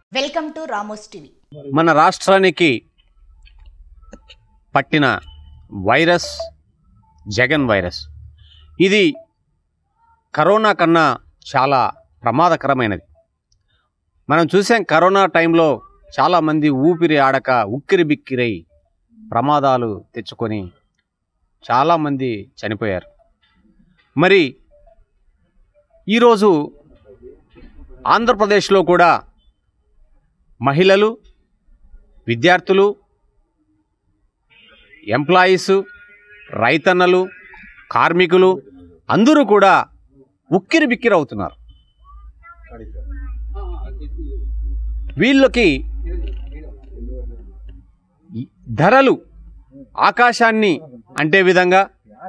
welcome to Ramos TV మన రాష్ట్రానికి పట్టిన వైరస్ జగన్ వైరస్ ఇది కరోనా కన్నా చాలా ప్రమాదకరమైనది మనం చూసాం కరోనా టైంలో చాలామంది ఊపిరి ఆడక ఉక్కిరి బిక్కిరై ప్రమాదాలు తెచ్చుకొని చాలామంది చనిపోయారు మరి ఈరోజు ఆంధ్రప్రదేశ్లో కూడా మహిళలు విద్యార్థులు ఎంప్లాయీస్ రైతన్నలు కార్మికులు అందరూ కూడా ఉక్కిరి బిక్కిరి అవుతున్నారు వీళ్ళకి ఈ ధరలు ఆకాశాన్ని అంటే విధంగా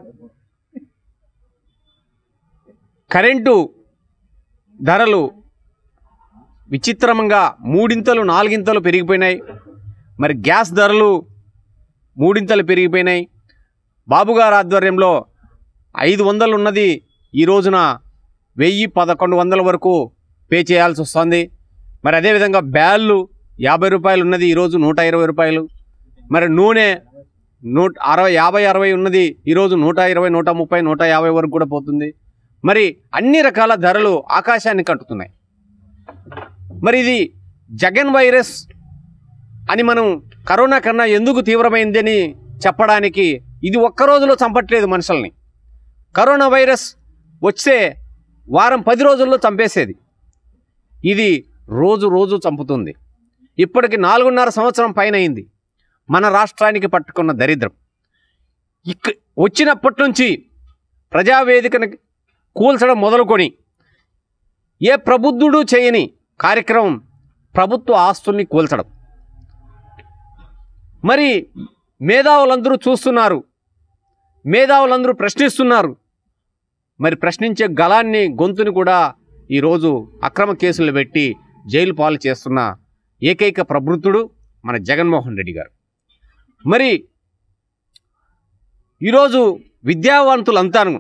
కరెంటు ధరలు విచిత్రంగా మూడింతలు నాలుగింతలు పెరిగిపోయినాయి మరి గ్యాస్ ధరలు మూడింతలు పెరిగిపోయినాయి బాబుగారి ఆధ్వర్యంలో ఐదు వందలు ఉన్నది ఈ రోజున వెయ్యి పదకొండు వందల వరకు పే చేయాల్సి వస్తుంది మరి అదేవిధంగా బ్యాళ్ళు యాభై రూపాయలు ఉన్నది ఈరోజు నూట ఇరవై రూపాయలు మరి నూనె నూట అరవై యాభై అరవై ఉన్నది ఈరోజు నూట ఇరవై నూట ముప్పై నూట యాభై వరకు కూడా పోతుంది మరి అన్ని రకాల ధరలు ఆకాశాన్ని కట్టుతున్నాయి మరి ఇది జగన్ వైరస్ అని మనం కరోనా కన్నా ఎందుకు తీవ్రమైందని చెప్పడానికి ఇది ఒక్క రోజులో చంపట్లేదు మనుషుల్ని కరోనా వైరస్ వచ్చే వారం పది రోజుల్లో చంపేసేది ఇది రోజు రోజు చంపుతుంది ఇప్పటికి నాలుగున్నర సంవత్సరం పైన అయింది మన రాష్ట్రానికి పట్టుకున్న దరిద్రం ఇక వచ్చినప్పటి నుంచి ప్రజావేదికను కూల్చడం మొదలుకొని ఏ ప్రబుద్ధుడు చేయని కార్యక్రమం ప్రభుత్వ ఆస్తుల్ని కూల్చడం మరి మేధావులందరూ చూస్తున్నారు మేధావులందరూ ప్రశ్నిస్తున్నారు మరి ప్రశ్నించే గలాన్ని గొంతుని కూడా ఈరోజు అక్రమ కేసులు పెట్టి జైలు పాలు చేస్తున్న ఏకైక ప్రబృత్తుడు మన జగన్మోహన్ రెడ్డి గారు మరి ఈరోజు విద్యావంతులంతాను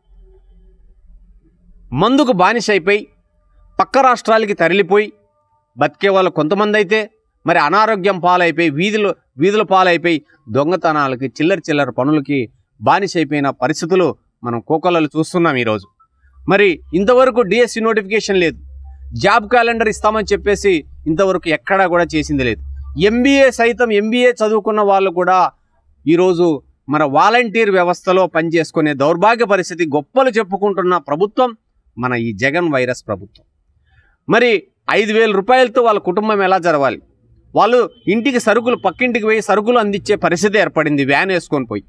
మందుకు బానిస అయిపోయి పక్క రాష్ట్రాలకి తరలిపోయి బతికే వాళ్ళు కొంతమంది అయితే మరి అనారోగ్యం పాలైపోయి వీధులు వీధుల పాలైపోయి దొంగతనాలకి చిల్లర చిల్లర పనులకి బానిస అయిపోయిన పరిస్థితులు మనం కోకొల్లలు చూస్తున్నాం ఈరోజు మరి ఇంతవరకు డిఎస్సి నోటిఫికేషన్ లేదు జాబ్ క్యాలెండర్ ఇస్తామని చెప్పేసి ఇంతవరకు ఎక్కడా కూడా చేసింది లేదు ఎంబీఏ సైతం ఎంబీఏ చదువుకున్న వాళ్ళు కూడా ఈరోజు మన వాలంటీర్ వ్యవస్థలో పనిచేసుకునే దౌర్భాగ్య పరిస్థితి గొప్పలు చెప్పుకుంటున్న ప్రభుత్వం మన ఈ జగన్ వైరస్ ప్రభుత్వం మరి ఐదు వేల రూపాయలతో వాళ్ళ కుటుంబం ఎలా జరగాలి వాళ్ళు ఇంటికి సరుకులు పక్కింటికి పోయి సరుకులు అందించే పరిస్థితి ఏర్పడింది వ్యాన్ వేసుకొని పోయి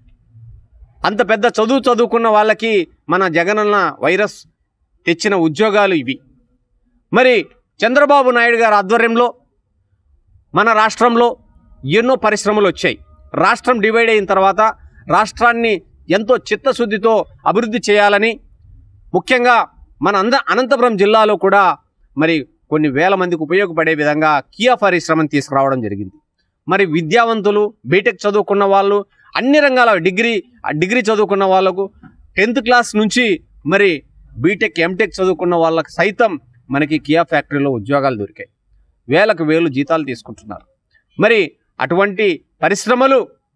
అంత పెద్ద చదువు చదువుకున్న వాళ్ళకి మన జగనన్న వైరస్ తెచ్చిన ఉద్యోగాలు ఇవి మరి చంద్రబాబు నాయుడు గారి ఆధ్వర్యంలో మన రాష్ట్రంలో ఎన్నో పరిశ్రమలు వచ్చాయి రాష్ట్రం డివైడ్ అయిన తర్వాత రాష్ట్రాన్ని ఎంతో చిత్తశుద్ధితో అభివృద్ధి చేయాలని ముఖ్యంగా మన అంద అనంతపురం జిల్లాలో కూడా మరి కొన్ని వేల మందికి ఉపయోగపడే విధంగా కియా పరిశ్రమను తీసుకురావడం జరిగింది మరి విద్యావంతులు బీటెక్ చదువుకున్న వాళ్ళు అన్ని రంగాల డిగ్రీ ఆ డిగ్రీ చదువుకున్న వాళ్ళకు టెన్త్ క్లాస్ నుంచి మరి బీటెక్ ఎంటెక్ చదువుకున్న వాళ్ళకి సైతం మనకి కియా ఫ్యాక్టరీలో ఉద్యోగాలు దొరికాయి వేలకు వేలు జీతాలు తీసుకుంటున్నారు మరి అటువంటి పరిశ్రమలు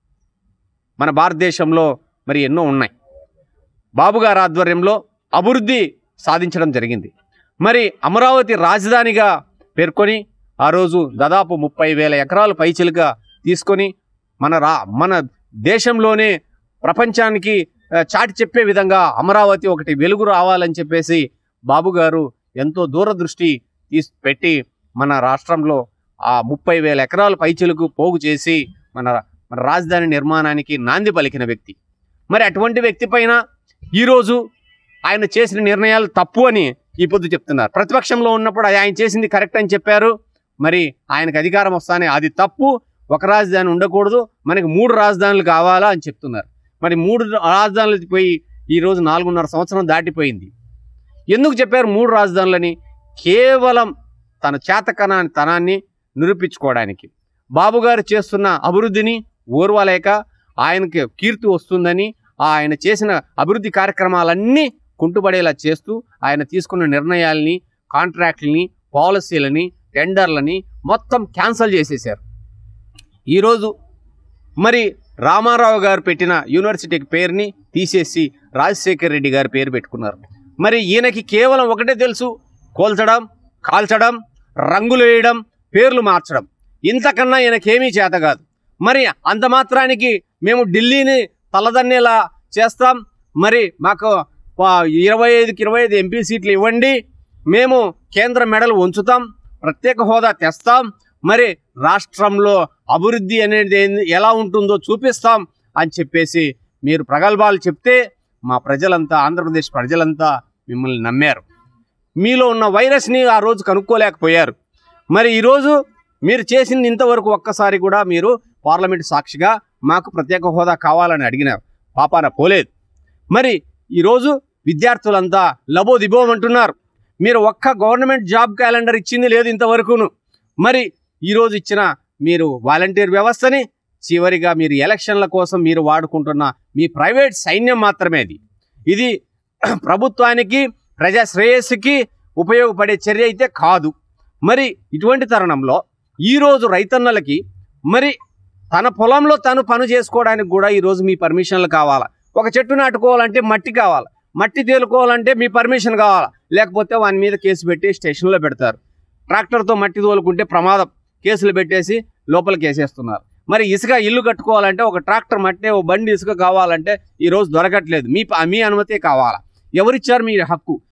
మన భారతదేశంలో మరి ఎన్నో ఉన్నాయి బాబు గారి ఆధ్వర్యంలో అభివృద్ధి సాధించడం జరిగింది మరి అమరావతి రాజధానిగా పేర్కొని ఆ రోజు దాదాపు ముప్పై వేల ఎకరాలు పైచిలుగా తీసుకొని మన రా మన దేశంలోనే ప్రపంచానికి ఆ, చాటి చెప్పే విధంగా అమరావతి ఒకటి వెలుగు రావాలని చెప్పేసి బాబు గారు ఎంతో దూరదృష్టి తీసి పెట్టి మన రాష్ట్రంలో ఆ ముప్పై వేల ఎకరాల పైచిలకు పోగు చేసి మన మన రాజధాని నిర్మాణానికి నాంది పలికిన వ్యక్తి మరి అటువంటి వ్యక్తి పైన ఈరోజు ఆయన చేసిన నిర్ణయాలు తప్పు అని ఈ పొద్దు చెప్తున్నారు ప్రతిపక్షంలో ఉన్నప్పుడు ఆయన చేసింది కరెక్ట్ అని చెప్పారు మరి ఆయనకు అధికారం వస్తానే అది తప్పు ఒక రాజధాని ఉండకూడదు మనకి మూడు రాజధానులు కావాలా అని చెప్తున్నారు మరి మూడు రాజధానులు పోయి ఈరోజు నాలుగున్నర సంవత్సరం దాటిపోయింది ఎందుకు చెప్పారు మూడు రాజధానులని కేవలం తన చేతకనాన్ని తనాన్ని నిరూపించుకోవడానికి బాబుగారు చేస్తున్న అభివృద్ధిని ఓర్వలేక ఆయనకి కీర్తి వస్తుందని ఆయన చేసిన అభివృద్ధి కార్యక్రమాలన్నీ కుంటుపడేలా చేస్తూ ఆయన తీసుకున్న నిర్ణయాల్ని కాంట్రాక్ట్లని పాలసీలని టెండర్లని మొత్తం క్యాన్సిల్ చేసేశారు ఈరోజు మరి రామారావు గారు పెట్టిన యూనివర్సిటీకి పేరుని తీసేసి రాజశేఖర్ రెడ్డి గారి పేరు పెట్టుకున్నారు మరి ఈయనకి కేవలం ఒకటే తెలుసు కోల్చడం కాల్చడం రంగులు వేయడం పేర్లు మార్చడం ఇంతకన్నా ఈయనకేమీ చేత కాదు మరి అంత మాత్రానికి మేము ఢిల్లీని తలదన్నేలా చేస్తాం మరి మాకు ఆ, ఇరవై ఐదుకి ఇరవై ఐదు ఎంపీ సీట్లు ఇవ్వండి మేము కేంద్ర మెడలు ఉంచుతాం ప్రత్యేక హోదా తెస్తాం మరి రాష్ట్రంలో అభివృద్ధి అనేది ఏంది- ఎలా ఉంటుందో చూపిస్తాం అని చెప్పేసి మీరు ప్రగల్భాలు చెప్తే మా ప్రజలంతా ఆంధ్రప్రదేశ్ ప్రజలంతా మిమ్మల్ని నమ్మారు మీలో ఉన్న వైరస్ని ఆ రోజు కనుక్కోలేకపోయారు మరి ఈరోజు మీరు చేసింది ఇంతవరకు ఒక్కసారి కూడా మీరు పార్లమెంట్ సాక్షిగా మాకు ప్రత్యేక హోదా కావాలని అడిగినారు పాపాన పోలేదు మరి ఈరోజు విద్యార్థులంతా లబోదిబోమంటున్నారు మీరు ఒక్క గవర్నమెంట్ జాబ్ క్యాలెండర్ ఇచ్చింది లేదు ఇంతవరకును మరి ఈరోజు ఇచ్చిన మీరు వాలంటీర్ వ్యవస్థని చివరిగా మీరు ఎలక్షన్ల కోసం మీరు వాడుకుంటున్న మీ ప్రైవేట్ సైన్యం మాత్రమే ఇది ఇది ప్రభుత్వానికి ప్రజా శ్రేయస్సుకి ఉపయోగపడే చర్య అయితే కాదు మరి ఇటువంటి తరుణంలో ఈరోజు రైతన్నలకి మరి తన పొలంలో తను పని చేసుకోవడానికి కూడా ఈరోజు మీ పర్మిషన్లు కావాలా ఒక చెట్టు నాటుకోవాలంటే మట్టి కావాలి మట్టి తేలుకోవాలంటే మీ పర్మిషన్ కావాలా లేకపోతే వాని మీద కేసు పెట్టి స్టేషన్లో పెడతారు ట్రాక్టర్తో మట్టి తోలుకుంటే ప్రమాదం కేసులు పెట్టేసి లోపలికి వేసేస్తున్నారు మరి ఇసుక ఇల్లు కట్టుకోవాలంటే ఒక ట్రాక్టర్ మట్టి ఒక బండి ఇసుక కావాలంటే ఈరోజు దొరకట్లేదు మీ ప- మీ అనుమతే కావాలా ఎవరిచ్చారు మీ హక్కు